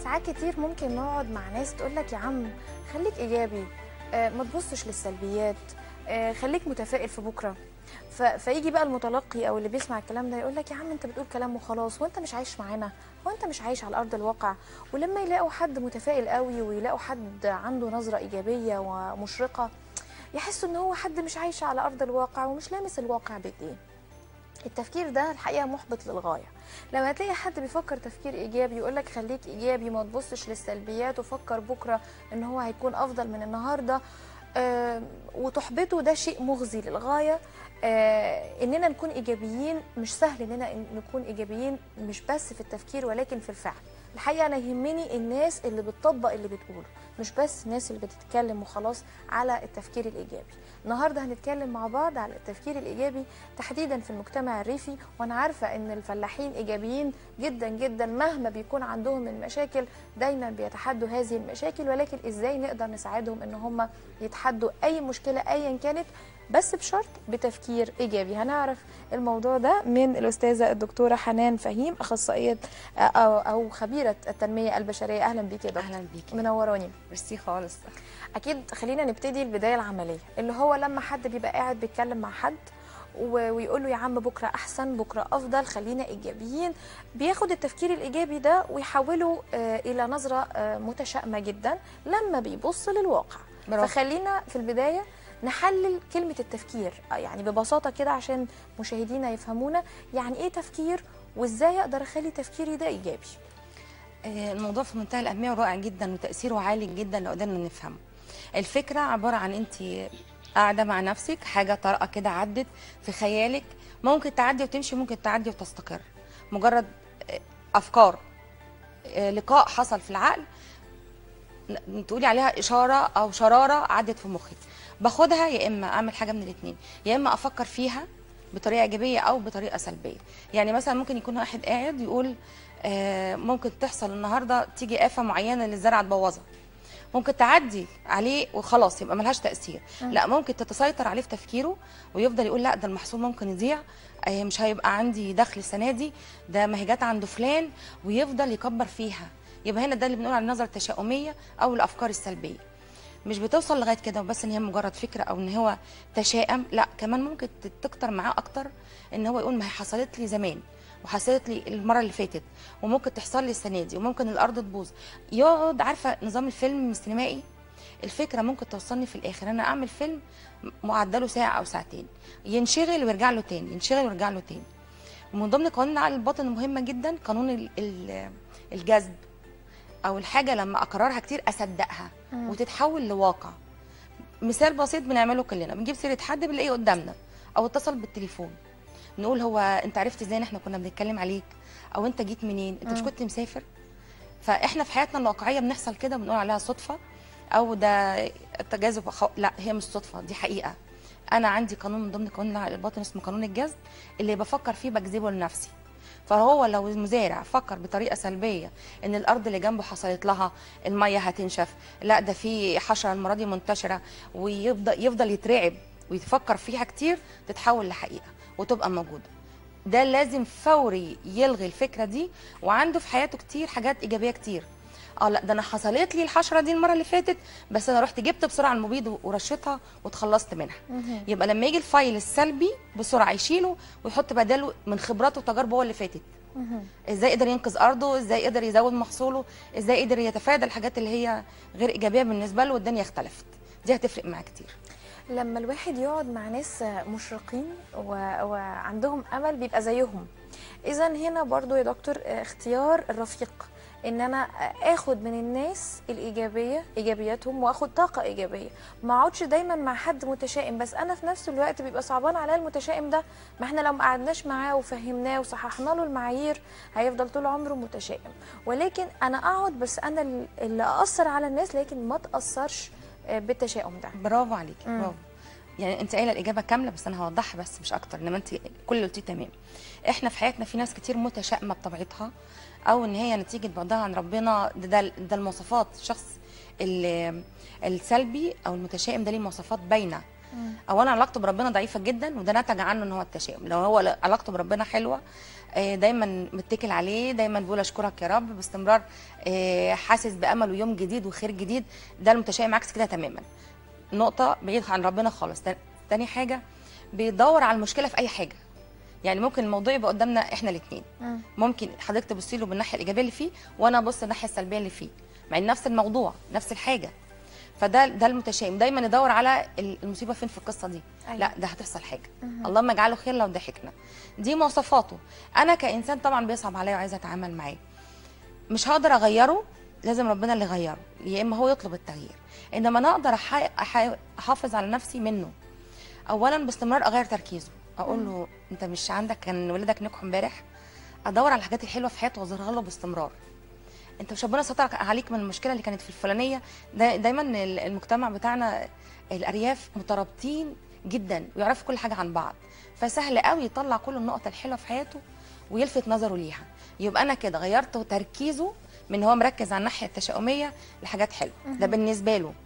ساعات كتير ممكن نقعد مع ناس تقول لك يا عم خليك ايجابي آه، ما تبصش للسلبيات آه، خليك متفائل في بكره ف... فيجي بقى المتلقي او اللي بيسمع الكلام ده يقول لك يا عم انت بتقول كلام وخلاص وانت مش عايش معانا وانت مش عايش على ارض الواقع ولما يلاقوا حد متفائل قوي ويلاقوا حد عنده نظره ايجابيه ومشرقه يحسوا ان هو حد مش عايش على ارض الواقع ومش لامس الواقع بايديه التفكير ده الحقيقه محبط للغايه لما تلاقي حد بيفكر تفكير ايجابي يقول لك خليك ايجابي ما تبصش للسلبيات وفكر بكره ان هو هيكون افضل من النهارده آه وتحبطه ده شيء مغزي للغايه آه اننا نكون ايجابيين مش سهل اننا نكون ايجابيين مش بس في التفكير ولكن في الفعل الحقيقه انا يهمني الناس اللي بتطبق اللي بتقوله مش بس الناس اللي بتتكلم وخلاص على التفكير الايجابي النهارده هنتكلم مع بعض على التفكير الايجابي تحديدا في المجتمع الريفي وانا عارفه ان الفلاحين ايجابيين جدا جدا مهما بيكون عندهم من مشاكل دايما بيتحدوا هذه المشاكل ولكن ازاي نقدر نساعدهم ان هم يتحدوا اي مشكله ايا كانت بس بشرط بتفكير ايجابي هنعرف الموضوع ده من الاستاذه الدكتوره حنان فهيم اخصائيه او او خبيره التنميه البشريه اهلا بيكي يا دكتور اهلا بيكي منوراني ميرسي خالص اكيد خلينا نبتدي البدايه العمليه اللي هو لما حد بيبقى قاعد بيتكلم مع حد و- ويقول له يا عم بكره احسن بكره افضل خلينا ايجابيين بياخد التفكير الايجابي ده ويحوله آه، الى نظره آه، متشائمه جدا لما بيبص للواقع برافو. فخلينا في البدايه نحلل كلمه التفكير آه، يعني ببساطه كده عشان مشاهدينا يفهمونا يعني ايه تفكير وازاي اقدر اخلي تفكيري ده ايجابي آه، الموضوع في منتهى الاهميه ورائع جدا وتاثيره عالي جدا لو قدرنا نفهمه الفكره عباره عن انت قاعده مع نفسك حاجه طارئه كده عدت في خيالك ممكن تعدي وتمشي ممكن تعدي وتستقر مجرد آه، افكار آه، لقاء حصل في العقل ن- تقولي عليها اشاره او شراره عدت في مخك باخدها يا اما اعمل حاجه من الاثنين يا اما افكر فيها بطريقه ايجابيه او بطريقه سلبيه يعني مثلا ممكن يكون واحد قاعد يقول آه، ممكن تحصل النهارده تيجي افه معينه للزرعه تبوظها ممكن تعدي عليه وخلاص يبقى ملهاش تاثير لا ممكن تتسيطر عليه في تفكيره ويفضل يقول لا ده المحصول ممكن يضيع آه، مش هيبقى عندي دخل السنه دي ده ما هي جت عند فلان ويفضل يكبر فيها يبقى هنا ده اللي بنقول على النظره التشاؤميه او الافكار السلبيه مش بتوصل لغايه كده وبس ان هي مجرد فكره او ان هو تشائم لا كمان ممكن تكتر معاه اكتر ان هو يقول ما هي حصلت لي زمان وحصلت لي المره اللي فاتت وممكن تحصل لي السنه دي وممكن الارض تبوظ يقعد عارفه نظام الفيلم السينمائي الفكره ممكن توصلني في الاخر انا اعمل فيلم معدله ساعه او ساعتين ينشغل ويرجع له تاني ينشغل ويرجع له تاني ومن ضمن قوانين العقل الباطن المهمه جدا قانون ال- ال- الجذب او الحاجه لما اكررها كتير اصدقها وتتحول لواقع مثال بسيط بنعمله كلنا بنجيب سيره حد بنلاقيه قدامنا او اتصل بالتليفون نقول هو انت عرفت ازاي ان احنا كنا بنتكلم عليك او انت جيت منين انت مش كنت مسافر فاحنا في حياتنا الواقعيه بنحصل كده بنقول عليها صدفه او ده تجاذب خ... لا هي مش صدفه دي حقيقه انا عندي قانون من ضمن قوانين العقل الباطن اسمه قانون الجذب اللي بفكر فيه بجذبه لنفسي فهو لو المزارع فكر بطريقه سلبيه ان الارض اللي جنبه حصلت لها الميه هتنشف لا ده في حشره المره دي منتشره ويفضل يفضل يترعب ويفكر فيها كتير تتحول لحقيقه وتبقى موجوده ده لازم فوري يلغي الفكره دي وعنده في حياته كتير حاجات ايجابيه كتير اه لا ده انا حصلت لي الحشره دي المره اللي فاتت بس انا رحت جبت بسرعه المبيد ورشيتها واتخلصت منها يبقى لما يجي الفايل السلبي بسرعه يشيله ويحط بداله من خبراته وتجاربه هو اللي فاتت ازاي قدر ينقذ ارضه ازاي قدر يزود محصوله ازاي قدر يتفادى الحاجات اللي هي غير ايجابيه بالنسبه له والدنيا اختلفت دي هتفرق معاه كتير لما الواحد يقعد مع ناس مشرقين و... وعندهم امل بيبقى زيهم اذا هنا برضو يا دكتور اختيار الرفيق ان انا اخد من الناس الايجابيه ايجابياتهم واخد طاقه ايجابيه ما اقعدش دايما مع حد متشائم بس انا في نفس الوقت بيبقى صعبان عليا المتشائم ده ما احنا لو ما قعدناش معاه وفهمناه وصححنا له المعايير هيفضل طول عمره متشائم ولكن انا اقعد بس انا اللي اثر على الناس لكن ما تاثرش بالتشاؤم ده برافو عليكي برافو يعني انت قايله الاجابه كامله بس انا هوضحها بس مش اكتر انما انت كل اللي قلتيه تمام احنا في حياتنا في ناس كتير متشائمه بطبيعتها او ان هي نتيجه بعدها عن ربنا ده ده, ده المواصفات الشخص ال- السلبي او المتشائم ده ليه مواصفات باينه اولا علاقته بربنا ضعيفه جدا وده نتج عنه ان هو التشاؤم لو هو علاقته بربنا حلوه آه، دايما متكل عليه دايما بيقول اشكرك يا رب باستمرار آه، حاسس بامل ويوم جديد وخير جديد ده المتشائم عكس كده تماما نقطه بعيد عن ربنا خالص تا- تاني حاجه بيدور على المشكله في اي حاجه يعني ممكن الموضوع يبقى قدامنا احنا الاثنين مم. ممكن حضرتك تبصي له بالناحيه الايجابيه اللي فيه وانا ابص الناحيه السلبيه اللي فيه مع ان نفس الموضوع نفس الحاجه فده ده المتشائم دايما يدور على المصيبه فين في القصه دي أيوة. لا ده هتحصل حاجه اللهم اجعله خير لو ضحكنا دي مواصفاته انا كانسان طبعا بيصعب عليا وعايزه اتعامل معاه مش هقدر اغيره لازم ربنا اللي يغيره يا اما هو يطلب التغيير انما انا اقدر أح- أح- احافظ على نفسي منه اولا باستمرار اغير تركيزه اقول له انت مش عندك كان ولادك نجحوا امبارح ادور على الحاجات الحلوه في حياته واظهرها له باستمرار انت مش ربنا ستر عليك من المشكله اللي كانت في الفلانيه دا دايما ال- المجتمع بتاعنا الارياف مترابطين جدا ويعرفوا كل حاجه عن بعض فسهل قوي يطلع كل النقط الحلوه في حياته ويلفت نظره ليها يبقى انا كده غيرت تركيزه من هو مركز على الناحيه التشاؤميه لحاجات حلوه ده بالنسبه له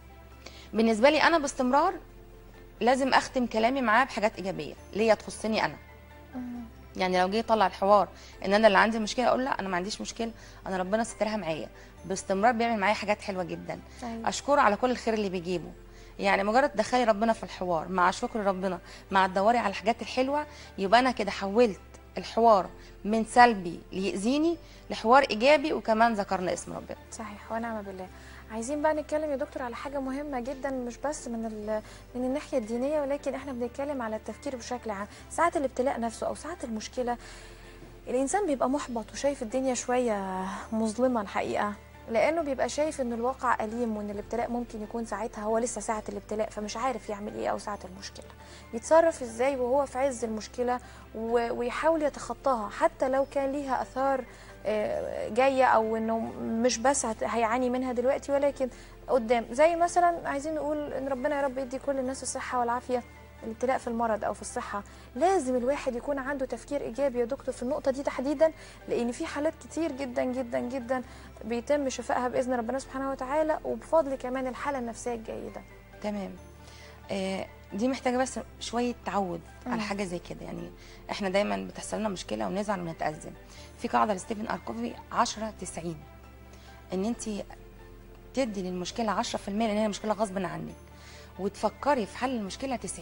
بالنسبه لي انا باستمرار لازم اختم كلامي معاه بحاجات ايجابيه ليا تخصني انا يعني لو جه يطلع الحوار ان انا اللي عندي مشكله اقول لا انا ما عنديش مشكله انا ربنا سترها معايا باستمرار بيعمل معايا حاجات حلوه جدا أيوة. اشكره على كل الخير اللي بيجيبه يعني مجرد دخلي ربنا في الحوار مع شكر ربنا مع تدوري على الحاجات الحلوه يبقى انا كده حولت الحوار من سلبي ليأذيني لحوار ايجابي وكمان ذكرنا اسم ربنا صحيح ونعم بالله عايزين بقى نتكلم يا دكتور على حاجة مهمة جدا مش بس من ال- من الناحية الدينية ولكن احنا بنتكلم على التفكير بشكل عام ساعات الابتلاء نفسه او ساعات المشكلة الانسان بيبقى محبط وشايف الدنيا شوية مظلمة الحقيقة لانه بيبقى شايف ان الواقع اليم وان الابتلاء ممكن يكون ساعتها هو لسه ساعة الابتلاء فمش عارف يعمل ايه او ساعة المشكلة يتصرف ازاي وهو في عز المشكلة و- ويحاول يتخطاها حتى لو كان ليها اثار آه، جايه او انه مش بس هت- هيعاني منها دلوقتي ولكن قدام زي مثلا عايزين نقول ان ربنا يا رب يدي كل الناس الصحه والعافيه الابتلاء في المرض او في الصحه لازم الواحد يكون عنده تفكير ايجابي يا دكتور في النقطه دي تحديدا لان في حالات كتير جدا جدا جدا بيتم شفائها باذن ربنا سبحانه وتعالى وبفضل كمان الحاله النفسيه الجيده تمام آه، دي محتاجه بس شويه تعود مم. على حاجه زي كده يعني احنا دايما بتحصل لنا مشكله ونزعل ونتازم في قاعده لستيفن اركوفي 10 90 ان انت تدي للمشكله 10% لان هي مشكله غصب عنك وتفكري في حل المشكله 90%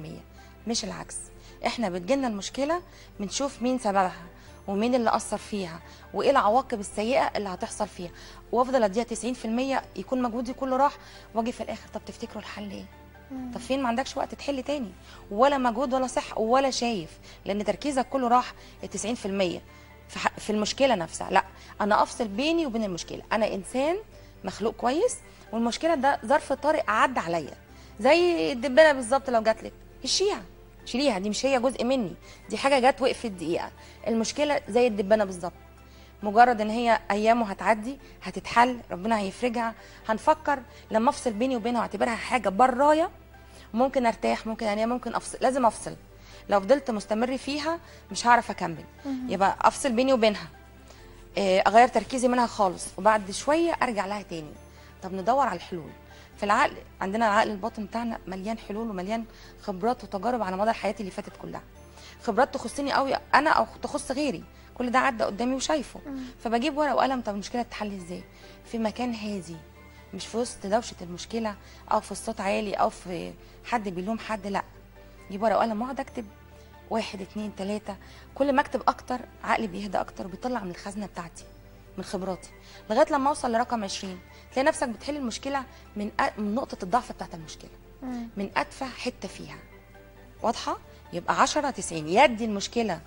مش العكس احنا بتجيلنا المشكله بنشوف مين سببها ومين اللي اثر فيها وايه العواقب السيئه اللي هتحصل فيها وافضل اديها 90% يكون مجهودي كله راح واجي في الاخر طب تفتكروا الحل ايه طب فين ما عندكش وقت تحل تاني ولا مجهود ولا صح ولا شايف لان تركيزك كله راح ال 90% في ح- في المشكله نفسها لا انا افصل بيني وبين المشكله انا انسان مخلوق كويس والمشكله ده ظرف طارئ عدى عليا زي الدبانه بالظبط لو جات لك هشيها شيليها دي مش هي جزء مني دي حاجه جت وقفت دقيقه المشكله زي الدبانه بالظبط مجرد ان هي ايامه هتعدي هتتحل ربنا هيفرجها هنفكر لما افصل بيني وبينها واعتبرها حاجه برايا ممكن ارتاح ممكن انام ممكن افصل لازم افصل لو فضلت مستمر فيها مش هعرف اكمل يبقى افصل بيني وبينها آه، اغير تركيزي منها خالص وبعد شويه ارجع لها تاني طب ندور على الحلول في العقل عندنا العقل الباطن بتاعنا مليان حلول ومليان خبرات وتجارب على مدار حياتي اللي فاتت كلها خبرات تخصني قوي انا او تخص غيري كل ده عدى قدامي وشايفه فبجيب ورقه وقلم طب المشكله تتحل ازاي في مكان هادي مش في وسط دوشه المشكله او في الصوت عالي او في حد بيلوم حد لا جيب ورقه وقلم واقعد اكتب واحد اتنين تلاته كل ما اكتب اكتر عقلي بيهدى اكتر وبيطلع من الخزنه بتاعتي من خبراتي لغايه لما اوصل لرقم 20 تلاقي نفسك بتحل المشكله من أ... من نقطه الضعف بتاعت المشكله من ادفع حته فيها واضحه يبقى 10 90 يدي المشكله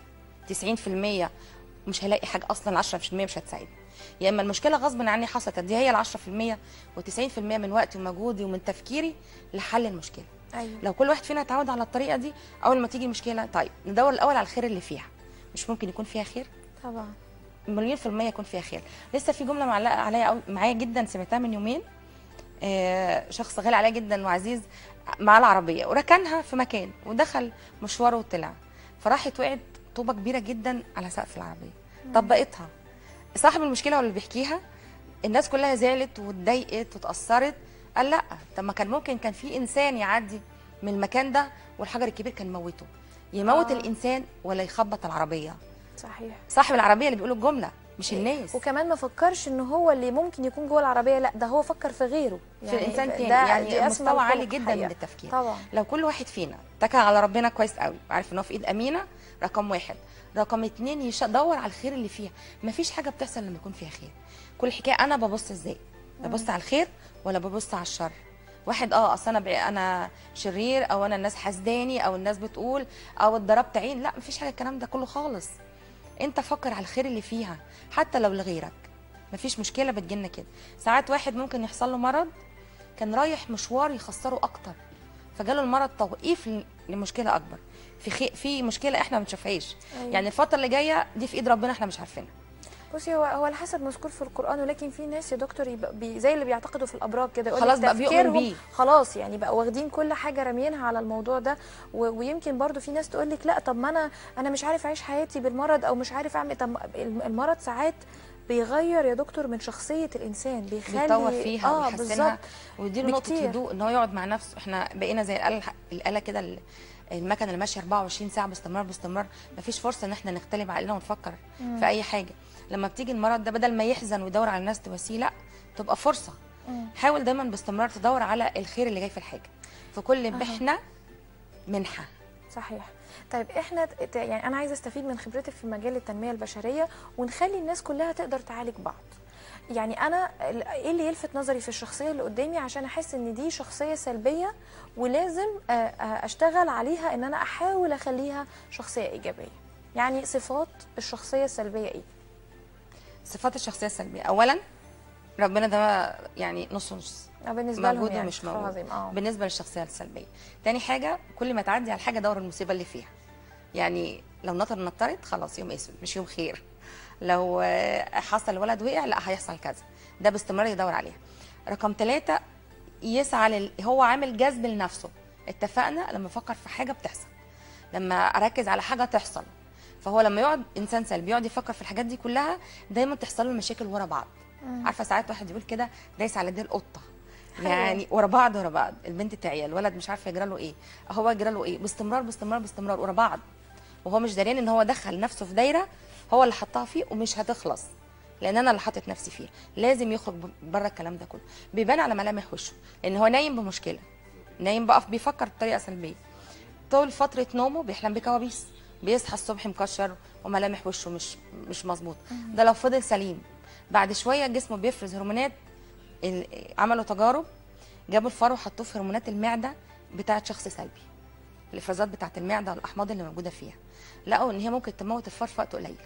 90% مش هلاقي حاجه اصلا 10% مش هتساعدني يا اما المشكله غصب عني حصلت دي هي ال 10% و90% من وقتي ومجهودي ومن تفكيري لحل المشكله ايوه لو كل واحد فينا اتعود على الطريقه دي اول ما تيجي مشكله طيب ندور الاول على الخير اللي فيها مش ممكن يكون فيها خير طبعا مليون في المية يكون فيها خير لسه في جملة معلقة عليا أوي- معايا جدا سمعتها من يومين آه، شخص غالي عليا جدا وعزيز مع العربية وركنها في مكان ودخل مشواره وطلع فراحت وقعت طوبة كبيرة جدا على سقف العربية طبقتها صاحب المشكلة واللي بيحكيها الناس كلها زعلت واتضايقت واتأثرت قال لا طب ما كان ممكن كان في إنسان يعدي من المكان ده والحجر الكبير كان موته يموت آه. الانسان ولا يخبط العربيه صحيح صاحب العربيه اللي بيقول الجمله مش الناس وكمان ما فكرش ان هو اللي ممكن يكون جوه العربيه لا ده هو فكر في غيره في الانسان ده- تاني دي يعني أسمى مستوى الخلق عالي جدا حقيقة. من التفكير طبعا لو كل واحد فينا اتكل على ربنا كويس قوي وعارف ان هو في ايد امينه رقم واحد رقم اتنين يدور على الخير اللي فيها مفيش حاجه بتحصل لما يكون فيها خير كل الحكايه انا ببص ازاي ببص على الخير ولا ببص على الشر واحد اه اصل انا بع- انا شرير او انا الناس حاسداني او الناس بتقول او اتضربت عين لا مفيش حاجه الكلام ده كله خالص انت فكر على الخير اللي فيها حتى لو لغيرك مفيش مشكله بتجيلنا كده ساعات واحد ممكن يحصل له مرض كان رايح مشوار يخسره اكتر فجاله المرض توقيف ل- لمشكله اكبر في خي... في مشكله احنا ما بنشوفهاش أيوة. يعني الفتره اللي جايه دي في ايد ربنا احنا مش عارفينها بصي هو هو الحسد مذكور في القران ولكن في ناس يا دكتور يبقى بي زي اللي بيعتقدوا في الابراج كده يقول خلاص لك بقى بيؤمن تفكيرهم بيه. خلاص يعني بقى واخدين كل حاجه راميينها على الموضوع ده و- ويمكن برضو في ناس تقول لك لا طب ما انا انا مش عارف اعيش حياتي بالمرض او مش عارف اعمل طب الم- المرض ساعات بيغير يا دكتور من شخصيه الانسان بيخلي بيطور فيها اه ويحسنها بالظبط ويديله نقطه بكتير. هدوء ان هو يقعد مع نفسه احنا بقينا زي الاله الاله كده ال- المكنه اللي ماشيه 24 ساعه باستمرار باستمرار مفيش فرصه ان احنا نختلف عقلنا ونفكر في اي حاجه لما بتيجي المرض ده بدل ما يحزن ويدور على الناس تواسيه لا تبقى فرصه مم. حاول دايما باستمرار تدور على الخير اللي جاي في الحاجه في كل محنه منحه صحيح طيب احنا ت- يعني انا عايزه استفيد من خبرتك في مجال التنميه البشريه ونخلي الناس كلها تقدر تعالج بعض يعني انا ال- ايه اللي يلفت نظري في الشخصيه اللي قدامي عشان احس ان دي شخصيه سلبيه ولازم آه، آه، اشتغل عليها ان انا احاول اخليها شخصيه ايجابيه يعني صفات الشخصيه السلبيه ايه صفات الشخصيه السلبيه اولا ربنا ده يعني نص نص آه، بالنسبه لهم موجود يعني ومش استغفر موجود العظيم، اه بالنسبه للشخصيه السلبيه تاني حاجه كل ما تعدي على حاجه دور المصيبه اللي فيها يعني لو نطر نطرت خلاص يوم اسود مش يوم خير لو آه، حصل ولد وقع لا هيحصل كذا ده باستمرار يدور عليها رقم ثلاثة يسعى لل... هو عامل جذب لنفسه اتفقنا لما افكر في حاجه بتحصل لما اركز على حاجه تحصل فهو لما يقعد انسان سلبي يقعد يفكر في الحاجات دي كلها دايما تحصل له مشاكل ورا بعض عارفه ساعات واحد يقول كده دايس على دي القطه يعني ورا بعض ورا بعض البنت تعيا الولد مش عارفه يجرى له ايه هو يجرى له ايه باستمرار باستمرار باستمرار ورا بعض وهو مش دارين ان هو دخل نفسه في دايره هو اللي حطها فيه ومش هتخلص لان انا اللي حاطط نفسي فيها لازم يخرج بره الكلام ده كله بيبان على ملامح وشه لان هو نايم بمشكله نايم بقى بيفكر بطريقه سلبيه طول فتره نومه بيحلم بكوابيس بيصحى الصبح مكشر وملامح وشه مش مش مظبوط ده لو فضل سليم بعد شويه جسمه بيفرز هرمونات ال- عملوا تجارب جابوا الفار وحطوه في هرمونات المعده بتاعه شخص سلبي الافرازات بتاعه المعده والاحماض اللي موجوده فيها لقوا ان هي ممكن تموت الفار في وقت قليل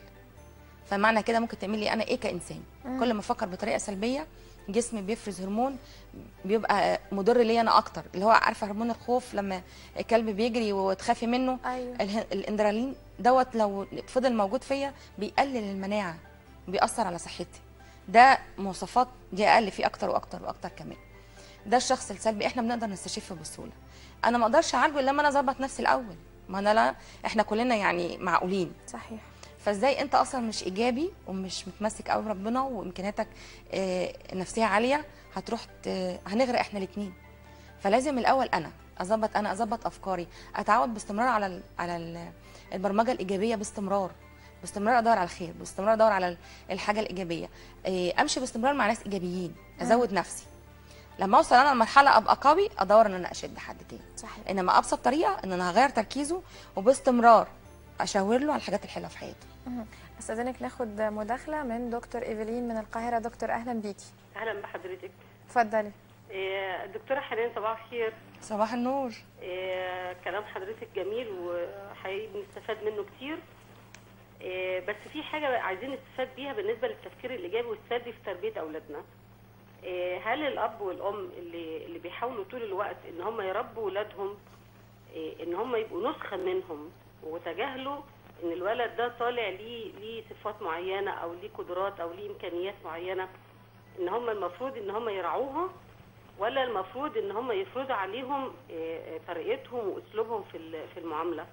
فمعنى كده ممكن تعملي انا ايه كانسان كل ما افكر بطريقه سلبيه جسمي بيفرز هرمون بيبقى مضر ليا انا اكتر اللي هو عارفه هرمون الخوف لما الكلب بيجري وتخافي منه ايوه اله- الاندرالين دوت لو فضل موجود فيا بيقلل المناعه بيأثر على صحتي ده مواصفات دي اقل فيه اكتر واكتر واكتر كمان ده الشخص السلبي احنا بنقدر نستشفه بسهوله انا ما اقدرش اعالجه الا لما انا اظبط نفسي الاول ما انا لا احنا كلنا يعني معقولين صحيح فازاي انت اصلا مش ايجابي ومش متمسك قوي بربنا وامكانياتك آه، النفسيه عاليه هتروح ت- هنغرق احنا الاثنين فلازم الاول انا اظبط انا اظبط افكاري اتعود باستمرار على ال على ال البرمجه الايجابيه باستمرار باستمرار ادور على الخير باستمرار ادور على ال- الحاجه الايجابيه آه، امشي باستمرار مع ناس ايجابيين ازود نفسي لما اوصل انا لمرحله ابقى قوي ادور ان انا اشد حد تاني صحيح انما ابسط طريقه ان انا هغير تركيزه وباستمرار اشاور له على الحاجات الحلوه في حياته مهم. استاذنك ناخد مداخله من دكتور ايفلين من القاهره دكتور اهلا بيكي اهلا بحضرتك اتفضلي إيه، دكتوره حنان صباح الخير صباح النور إيه، كلام حضرتك جميل وحقيقي بنستفاد منه كتير إيه، بس في حاجه عايزين نستفاد بيها بالنسبه للتفكير الايجابي والسلبي في تربيه اولادنا إيه، هل الاب والام اللي اللي بيحاولوا طول الوقت ان هم يربوا اولادهم إيه، ان هم يبقوا نسخه منهم وتجاهلوا ان الولد ده طالع ليه ليه صفات معينه او ليه قدرات او ليه امكانيات معينه ان هم المفروض ان هم يرعوها ولا المفروض ان هم يفرضوا عليهم آه، آه، طريقتهم واسلوبهم في ال- في المعامله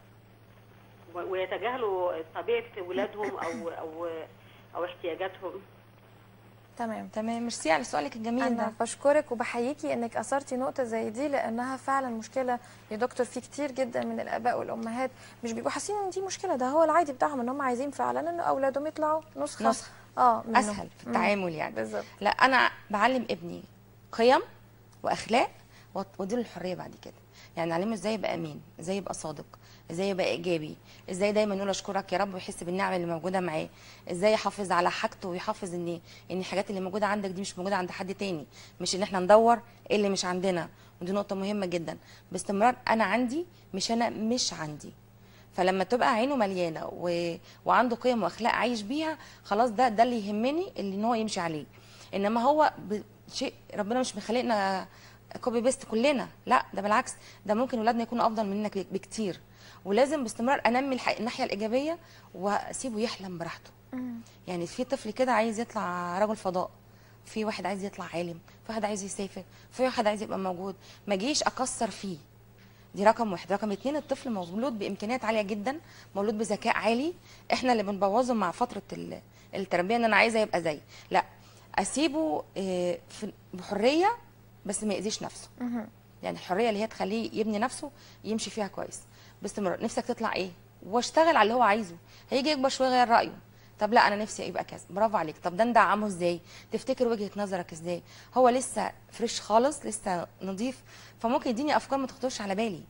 و- ويتجاهلوا طبيعه ولادهم او او او احتياجاتهم تمام تمام ميرسي على سؤالك الجميل انا ده بشكرك وبحييكي انك اثرتي نقطه زي دي لانها فعلا مشكله يا دكتور في كتير جدا من الاباء والامهات مش بيبقوا حاسين ان دي مشكله ده هو العادي بتاعهم ان هم عايزين فعلا ان اولادهم يطلعوا نسخه نسخة. اه منه. اسهل في مم. التعامل يعني بالظبط لا انا بعلم ابني قيم واخلاق وأط- واديله الحريه بعد كده يعني اعلمه ازاي يبقى امين ازاي يبقى صادق ازاي يبقى ايجابي ازاي دايما يقول اشكرك يا رب ويحس بالنعمه اللي موجوده معاه ازاي يحافظ على حاجته ويحافظ ان ان الحاجات اللي موجوده عندك دي مش موجوده عند حد تاني مش ان احنا ندور ايه اللي مش عندنا ودي نقطه مهمه جدا باستمرار انا عندي مش انا مش عندي فلما تبقى عينه مليانه و... وعنده قيم واخلاق عايش بيها خلاص ده ده اللي يهمني اللي ان هو يمشي عليه انما هو ب... شيء ربنا مش مخلقنا كوبي بيست كلنا لا ده بالعكس ده ممكن ولادنا يكونوا افضل مننا بك- بكتير ولازم باستمرار انمي الح... الناحيه الايجابيه واسيبه يحلم براحته يعني في طفل كده عايز يطلع رجل فضاء في واحد عايز يطلع عالم في واحد عايز يسافر في واحد عايز يبقى موجود ما جيش اكسر فيه دي رقم واحد رقم اتنين الطفل مولود بامكانيات عاليه جدا مولود بذكاء عالي احنا اللي بنبوظه مع فتره ال- التربيه ان انا عايزه يبقى زي لا اسيبه آه، في- بحريه بس ما يأذيش نفسه يعني الحريه اللي هي تخليه يبني نفسه يمشي فيها كويس باستمرار نفسك تطلع ايه واشتغل على اللي هو عايزه هيجي يكبر شويه يغير رايه طب لا انا نفسي يبقى كذا برافو عليك طب ده ندعمه ازاي تفتكر وجهه نظرك ازاي هو لسه فريش خالص لسه نظيف فممكن يديني افكار ما تخطرش على بالي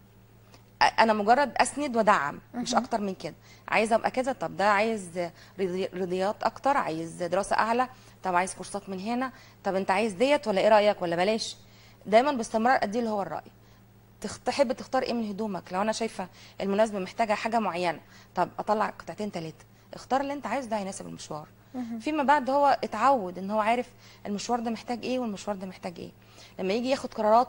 أ- انا مجرد اسند ودعم مش اكتر من كده عايزه ابقى كذا طب ده عايز رياضي- رياضيات اكتر عايز دراسه اعلى طب عايز كورسات من هنا طب انت عايز ديت ولا ايه رايك ولا بلاش دايما باستمرار ادي اللي هو الراي تخ- تحب تختار ايه من هدومك لو انا شايفه المناسبه محتاجه حاجه معينه طب اطلع قطعتين ثلاثه اختار اللي انت عايزه ده هيناسب المشوار فيما بعد هو اتعود ان هو عارف المشوار ده محتاج ايه والمشوار ده محتاج ايه لما يجي ياخد قرارات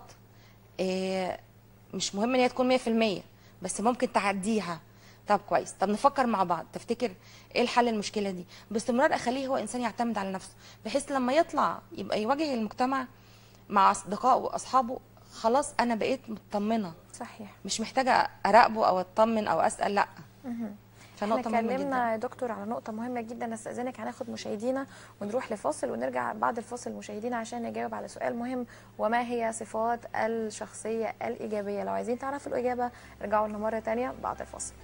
إيه مش مهم ان هي تكون 100% بس ممكن تعديها طب كويس طب نفكر مع بعض تفتكر ايه الحل المشكله دي باستمرار اخليه هو انسان يعتمد على نفسه بحيث لما يطلع يبقى يواجه المجتمع مع اصدقائه واصحابه خلاص انا بقيت مطمنه صحيح مش محتاجه اراقبه او اطمن او اسال لا احنا فنقطه مهمه اتكلمنا جدا يا دكتور على نقطة مهمة جدا استأذنك هناخد مشاهدينا ونروح لفاصل ونرجع بعد الفاصل مشاهدينا عشان نجاوب على سؤال مهم وما هي صفات الشخصية الإيجابية لو عايزين تعرفوا الإجابة ارجعوا لنا مرة تانية بعد الفاصل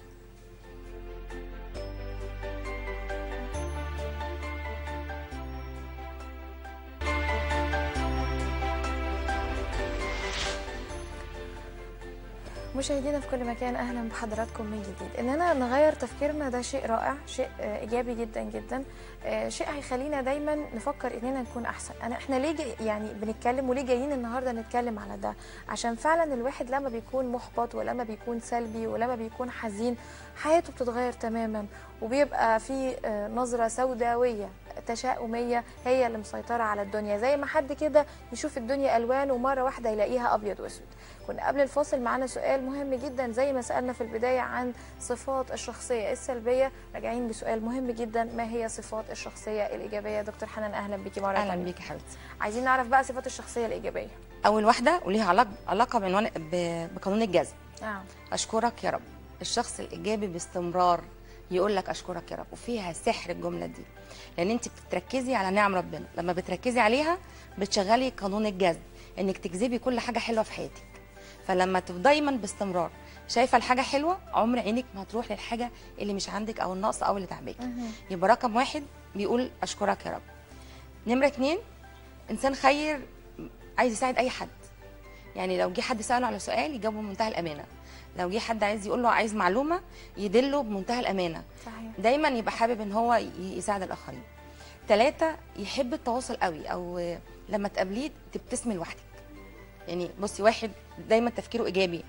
مشاهدينا في كل مكان اهلا بحضراتكم من جديد اننا نغير تفكيرنا ده شيء رائع شيء آه، ايجابي جدا جدا آه، شيء هيخلينا دايما نفكر اننا نكون احسن انا احنا ليه جاي يعني بنتكلم وليه جايين النهارده نتكلم على ده عشان فعلا الواحد لما بيكون محبط ولما بيكون سلبي ولما بيكون حزين حياته بتتغير تماما وبيبقى في آه، نظره سوداويه تشاؤميه هي اللي مسيطره على الدنيا زي ما حد كده يشوف الدنيا الوان ومره واحده يلاقيها ابيض واسود كنا قبل الفاصل معانا سؤال مهم جدا زي ما سالنا في البدايه عن صفات الشخصيه السلبيه راجعين بسؤال مهم جدا ما هي صفات الشخصيه الايجابيه دكتور حنان اهلا بيكي مره اهلا تانية. بيكي حبيبتي عايزين نعرف بقى صفات الشخصيه الايجابيه اول واحده وليها علاقه علاقه بعنوان ب- بقانون الجذب اه اشكرك يا رب الشخص الايجابي باستمرار يقول لك اشكرك يا رب وفيها سحر الجمله دي لان انت بتركزي على نعم ربنا لما بتركزي عليها بتشغلي قانون الجذب انك تجذبي كل حاجه حلوه في حياتك فلما تبقى دايما باستمرار شايفه الحاجه حلوه عمر عينك ما هتروح للحاجه اللي مش عندك او الناقصه او اللي تعباكي يبقى رقم واحد بيقول اشكرك يا رب نمره اتنين انسان خير عايز يساعد اي حد يعني لو جه حد ساله على سؤال يجاوبه بمنتهى الامانه لو جه حد عايز يقول له عايز معلومه يدله بمنتهى الامانه صحيح دايما يبقى حابب ان هو ي- يساعد الاخرين ثلاثة يحب التواصل قوي او لما تقابليه تبتسمي لوحدك يعني بصي واحد دايما تفكيره ايجابي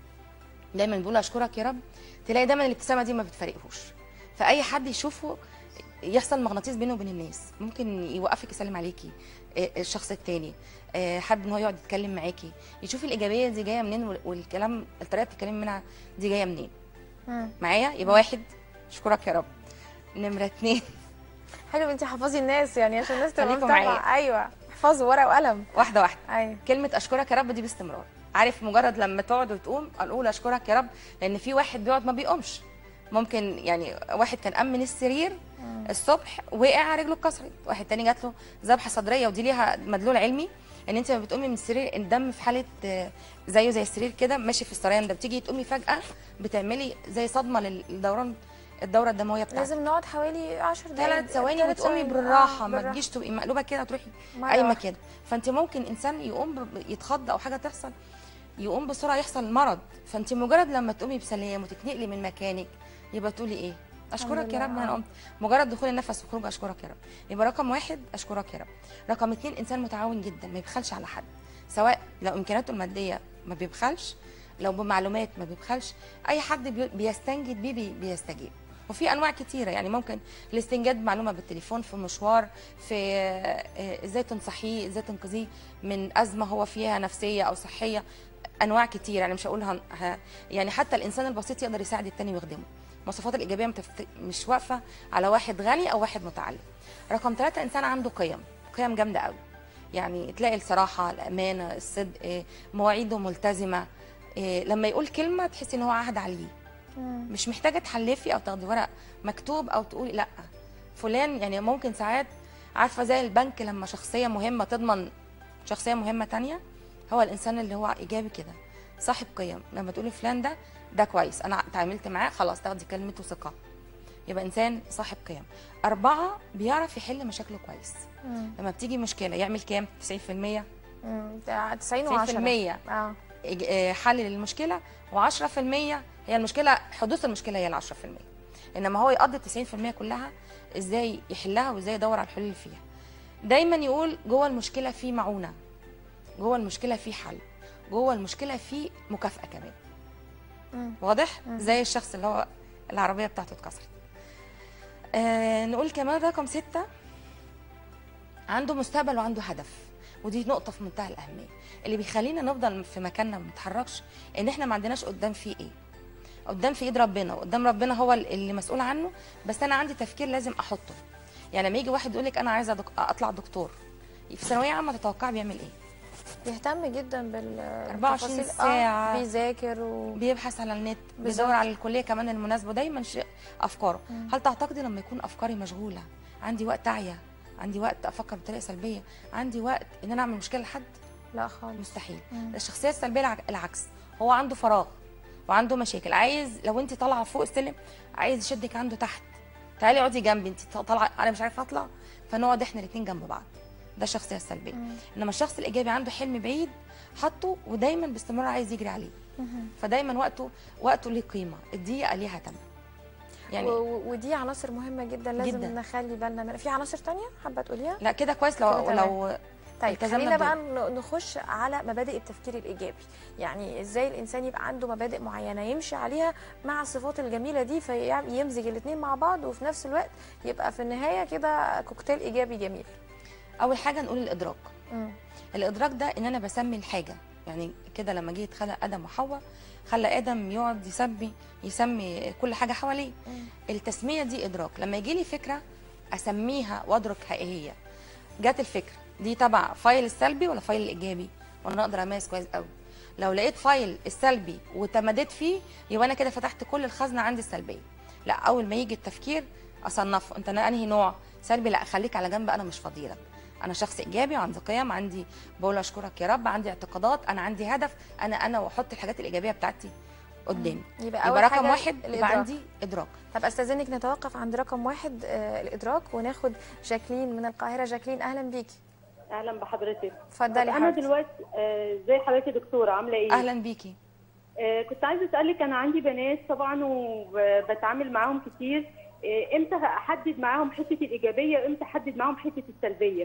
دايما بيقول اشكرك يا رب تلاقي دايما الابتسامه دي ما بتفارقهوش فاي حد يشوفه يحصل مغناطيس بينه وبين الناس ممكن يوقفك يسلم عليكي آه، الشخص التاني آه، حابب ان هو يقعد يتكلم معاكي يشوف الايجابيه دي جايه منين وال- والكلام الطريقه اللي بتتكلمي منها دي جايه منين مم. معايا يبقى واحد اشكرك يا رب نمره اتنين حلو انت حفظي الناس يعني عشان الناس تبقى خليكم متابعه معايا. ايوه احفظوا ورقه وقلم واحده واحده ايوه كلمه اشكرك يا رب دي باستمرار عارف مجرد لما تقعد وتقوم اقول اشكرك يا رب لان في واحد بيقعد ما بيقومش ممكن يعني واحد كان قام من السرير الصبح وقع رجله اتكسرت واحد تاني جات له ذبحه صدريه ودي ليها مدلول علمي ان انت لما بتقومي من السرير الدم في حاله آه، زيه زي السرير كده ماشي في السريان ده بتيجي تقومي فجاه بتعملي زي صدمه للدوران الدوره الدمويه بتاعتك لازم نقعد حوالي 10 دقايق ثلاث ثواني تلات وتقومي ثواني. بالراحه آه، ما بالراحة. تجيش تبقي مقلوبه كده وتروحي مرة قايمه واحدة. كده فانت ممكن انسان يقوم ب- يتخض او حاجه تحصل يقوم بسرعه يحصل مرض فانت مجرد لما تقومي بسلام وتتنقلي من مكانك يبقى تقولي ايه اشكرك يا لله، رب انا آه. قمت مجرد دخول النفس وخروج اشكرك يا رب يبقى رقم واحد اشكرك يا رب رقم اتنين انسان متعاون جدا ما يبخلش على حد سواء لو امكانياته الماديه ما بيبخلش لو بمعلومات ما بيبخلش اي حد بي- بيستنجد بيه بي- بيستجيب وفي انواع كتيره يعني ممكن الاستنجاد بمعلومه بالتليفون في مشوار في آه، ازاي تنصحيه ازاي تنقذيه من ازمه هو فيها نفسيه او صحيه انواع كتير يعني مش هقول هن... ه... يعني حتى الانسان البسيط يقدر يساعد التاني ويخدمه المواصفات الايجابيه متفت... مش واقفه على واحد غني او واحد متعلم رقم ثلاثة انسان عنده قيم قيم جامده قوي يعني تلاقي الصراحه الامانه الصدق آه، مواعيده ملتزمه آه، لما يقول كلمه تحسي ان هو عهد عليه مم. مش محتاجه تحلفي او تاخدي ورق مكتوب او تقولي لا فلان يعني ممكن ساعات عارفه زي البنك لما شخصيه مهمه تضمن شخصيه مهمه تانية هو الانسان اللي هو ايجابي كده صاحب قيم لما تقولي فلان ده ده كويس انا اتعاملت معاه خلاص تاخدي كلمته ثقه يبقى انسان صاحب قيم اربعه بيعرف يحل مشاكله كويس مم. لما بتيجي مشكله يعمل كام 90% مم. ده 90 و10 90% اه إج- آه، حل للمشكله و10% هي المشكله حدوث المشكله هي ال 10% انما هو يقضي ال 90% كلها ازاي يحلها وازاي يدور على الحلول اللي فيها دايما يقول جوه المشكله في معونه جوه المشكله في حل جوه المشكله في مكافاه كمان مم. واضح زي الشخص اللي هو العربيه بتاعته اتكسرت آه نقول كمان رقم ستة عنده مستقبل وعنده هدف ودي نقطة في منتهى الأهمية اللي بيخلينا نفضل في مكاننا ما نتحركش إن إحنا ما عندناش قدام فيه إيه قدام في إيد ربنا وقدام ربنا هو اللي مسؤول عنه بس أنا عندي تفكير لازم أحطه يعني لما يجي واحد يقول لك أنا عايزة دك... أطلع دكتور في ثانوية عامة تتوقع بيعمل إيه؟ بيهتم جدا بال 24 بالتفاصيل. ساعة. آه بيذاكر و... بيبحث على النت بالظبط. بيدور على الكليه كمان المناسبه دايما شيء افكاره هل تعتقدي لما يكون افكاري مشغوله عندي وقت اعيا عندي وقت افكر بطريقه سلبيه عندي وقت ان انا اعمل مشكله لحد لا خالص مستحيل مم. الشخصيه السلبيه الع- العكس هو عنده فراغ وعنده مشاكل عايز لو انت طالعه فوق السلم عايز يشدك عنده تحت تعالي اقعدي جنبي انت طالعه انا مش عارفه اطلع فنقعد احنا الاثنين جنب بعض ده الشخصيه السلبيه انما الشخص الايجابي عنده حلم بعيد حاطه ودايما باستمرار عايز يجري عليه فدايما وقته وقته ليه قيمه الدقيقه ليها ثمن يعني و... و- ودي عناصر مهمة جدا لازم جداً. نخلي بالنا منها في عناصر تانية حابة تقوليها لا كده كويس كده لو تمام. لو طيب التزمنا خلينا بقى بدول. ن- نخش على مبادئ التفكير الايجابي يعني ازاي الانسان يبقى عنده مبادئ معينه يمشي عليها مع الصفات الجميله دي فيمزج الاثنين مع بعض وفي نفس الوقت يبقى في النهايه كده كوكتيل ايجابي جميل اول حاجه نقول الادراك مم. الادراك ده ان انا بسمي الحاجه يعني كده لما جه اتخلق ادم وحواء خلى ادم يقعد يسمي يسمي كل حاجه حواليه التسميه دي ادراك لما يجي لي فكره اسميها وادرك ايه هي جت الفكره دي تبع فايل السلبي ولا فايل الايجابي وانا اقدر اميز كويس قوي لو لقيت فايل السلبي وتمديت فيه يبقى انا كده فتحت كل الخزنه عندي السلبيه لا اول ما يجي التفكير اصنفه انت أنا انهي نوع سلبي لا خليك على جنب انا مش فضيلك انا شخص ايجابي وعندي قيم عندي بقول اشكرك يا رب عندي اعتقادات انا عندي هدف انا انا واحط الحاجات الايجابيه بتاعتي قدامي يبقى أول يبقى رقم حاجة واحد يبقى الإدراك. عندي ادراك طب استاذنك نتوقف عند رقم واحد آه الادراك وناخد جاكلين من القاهره جاكلين اهلا بيكي اهلا بحضرتك اتفضلي انا حضرتك. دلوقتي آه، زي حضرتك يا دكتوره عامله ايه اهلا بيكي آه، كنت عايزه اسالك انا عندي بنات طبعا وبتعامل معاهم كتير آه، امتى احدد معاهم حته الايجابيه وامتى احدد معاهم حته السلبيه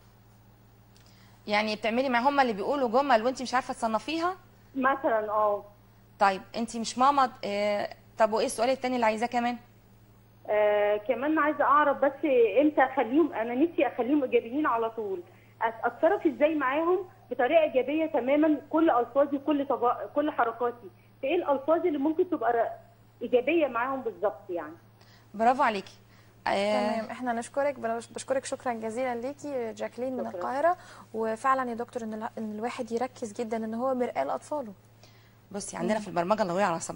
يعني بتعملي مع هم اللي بيقولوا جمل وانت مش عارفه تصنفيها مثلا اه طيب انت مش ماما اه طب وايه السؤال التاني اللي عايزاه كمان آه، كمان عايزه اعرف بس امتى اخليهم انا نفسي اخليهم ايجابيين على طول أت- اتصرف ازاي معاهم بطريقه ايجابيه تماما كل الفاظي وكل طبا... كل حركاتي فايه الالفاظ اللي ممكن تبقى ايجابيه معاهم بالظبط يعني برافو عليكي آه تمام احنا نشكرك بنش- بشكرك شكرا جزيلا ليكي جاكلين من شكراً. القاهره وفعلا يا دكتور ان ال- ان الواحد يركز جدا ان هو مرآة لاطفاله بصي عندنا في البرمجه اللغويه العصبيه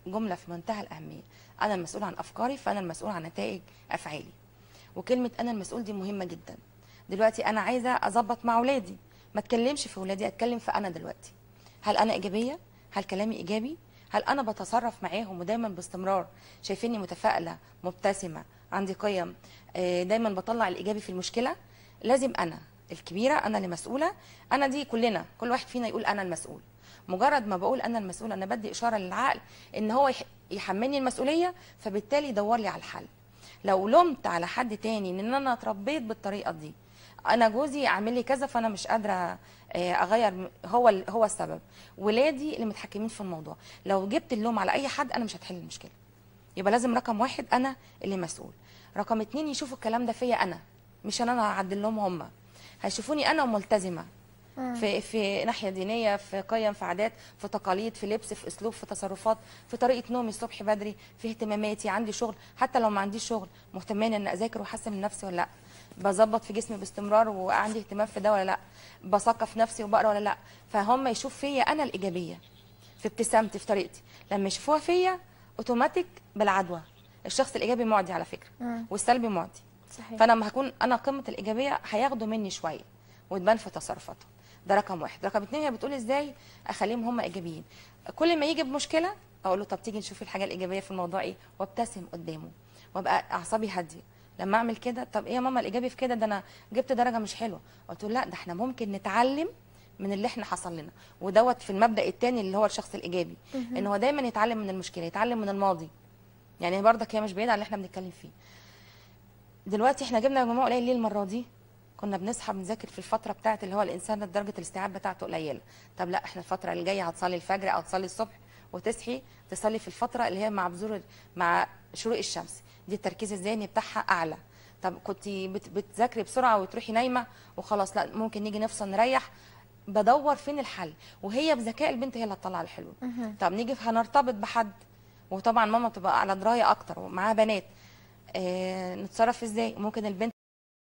جمله في منتهى الاهميه انا المسؤول عن افكاري فانا المسؤول عن نتائج افعالي وكلمه انا المسؤول دي مهمه جدا دلوقتي انا عايزه اظبط مع اولادي ما اتكلمش في اولادي اتكلم في انا دلوقتي هل انا ايجابيه هل كلامي ايجابي هل انا بتصرف معاهم ودايما باستمرار شايفيني متفائله مبتسمه عندي قيم آه، دايما بطلع الايجابي في المشكله لازم انا الكبيره انا اللي مسؤوله انا دي كلنا كل واحد فينا يقول انا المسؤول مجرد ما بقول انا المسؤول انا بدي اشاره للعقل ان هو يح- يحملني المسؤوليه فبالتالي يدور لي على الحل لو لومت على حد تاني ان انا اتربيت بالطريقه دي انا جوزي عامل لي كذا فانا مش قادره آه، اغير م- هو ال- هو السبب ولادي اللي متحكمين في الموضوع لو جبت اللوم على اي حد انا مش هتحل المشكله يبقى لازم رقم واحد انا اللي مسؤول رقم اتنين يشوفوا الكلام ده فيا انا مش انا هعدل لهم هم هيشوفوني انا ملتزمه في في ناحيه دينيه في قيم في عادات في تقاليد في لبس في اسلوب في تصرفات في طريقه نومي الصبح بدري في اهتماماتي عندي شغل حتى لو ما عنديش شغل مهتمين ان اذاكر واحسن من نفسي ولا لا بظبط في جسمي باستمرار وعندي اهتمام في ده ولا لا بثقف نفسي وبقرا ولا لا فهم يشوف فيا انا الايجابيه في ابتسامتي في طريقتي لما يشوفوها فيا اوتوماتيك بالعدوى الشخص الايجابي معدي على فكره مم. والسلبي معدي صحيح فانا لما هكون انا قمه الايجابيه هياخدوا مني شويه وتبان في تصرفاتهم ده رقم واحد رقم اتنين هي بتقول ازاي اخليهم هم ايجابيين كل ما يجي بمشكله اقول له طب تيجي نشوف الحاجه الايجابيه في الموضوع ايه وابتسم قدامه وابقى اعصابي هاديه لما اعمل كده طب ايه يا ماما الايجابي في كده ده انا جبت درجه مش حلوه قلت له لا ده احنا ممكن نتعلم من اللي احنا حصل لنا ودوت في المبدا الثاني اللي هو الشخص الايجابي ان هو دايما يتعلم من المشكله يتعلم من الماضي يعني برضك هي مش بعيده عن اللي احنا بنتكلم فيه دلوقتي احنا جبنا مجموع قليل ليه المره دي كنا بنصحى بنذاكر في الفتره بتاعه اللي هو الانسان درجه الاستيعاب بتاعته قليله طب لا احنا الفتره اللي جايه هتصلي الفجر او تصلي الصبح وتصحي تصلي في الفتره اللي هي مع بذور مع شروق الشمس دي التركيز الذهني بتاعها اعلى طب كنت بت- بتذاكري بسرعه وتروحي نايمه وخلاص لا ممكن نيجي نفصل نريح بدور فين الحل وهي بذكاء البنت هي اللي هتطلع الحلول طب نيجي هنرتبط بحد وطبعا ماما بتبقى على درايه اكتر ومعاها بنات آه نتصرف ازاي ممكن البنت